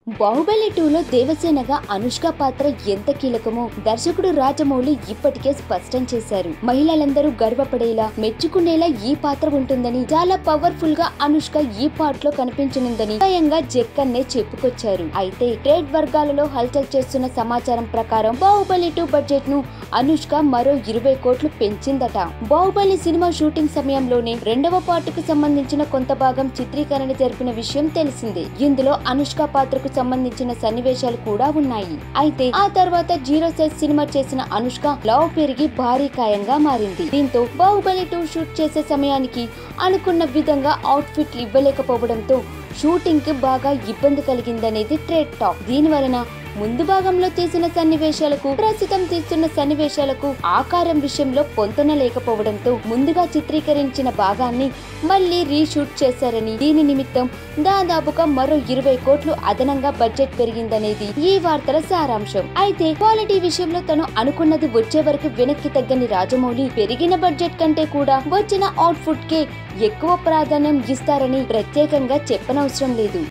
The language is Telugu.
బాహుబలి టూలో దేవసేనగా అనుష్క పాత్ర ఎంత కీలకమో దర్శకుడు రాజమౌళి ఇప్పటికే స్పష్టం చేశారు మహిళలందరూ గర్వపడేలా మెచ్చుకునేలా ఈ పాత్ర ఉంటుందని చాలా పవర్ఫుల్ గా అనుష్క ఈ పార్ట్ లో కనిపించనుందని స్వయంగా జక్కన్నే చెప్పుకొచ్చారు అయితే ట్రేడ్ వర్గాలలో హల్చల్ చేస్తున్న సమాచారం ప్రకారం బాహుబలి టూ బడ్జెట్ ను అనుష్క మరో ఇరవై కోట్లు పెంచిందట బాహుబలి సినిమా షూటింగ్ సమయంలోనే రెండవ పార్ట్ కు సంబంధించిన కొంత భాగం చిత్రీకరణ జరిపిన విషయం తెలిసిందే ఇందులో అనుష్క పాత్రకు సంబంధించిన సన్నివేశాలు కూడా ఉన్నాయి అయితే ఆ తర్వాత జీరో సైజ్ సినిమా చేసిన అనుష్క లవ్ పెరిగి భారీ కాయంగా మారింది దీంతో బాహుబలి టూ షూట్ చేసే సమయానికి అనుకున్న విధంగా అవుట్ ఫిట్లు ఇవ్వలేకపోవడంతో షూటింగ్ కి బాగా ఇబ్బంది కలిగిందనేది ట్రేడ్ టాక్ దీని వలన ముందు భాగంలో తీసిన సన్నివేశాలకు ప్రస్తుతం తీస్తున్న సన్నివేశాలకు ఆకారం విషయంలో పొంతన లేకపోవడంతో ముందుగా చిత్రీకరించిన భాగాన్ని మళ్ళీ రీషూట్ చేశారని దీని నిమిత్తం దాదాపుగా మరో ఇరవై కోట్లు అదనంగా బడ్జెట్ పెరిగిందనేది ఈ వార్తల సారాంశం అయితే క్వాలిటీ విషయంలో తను అనుకున్నది వచ్చే వరకు వెనక్కి తగ్గని రాజమౌళి పెరిగిన బడ్జెట్ కంటే కూడా వచ్చిన అవుట్పుట్ కే ఎక్కువ ప్రాధాన్యం ఇస్తారని ప్రత్యేకంగా చెప్పనవసరం లేదు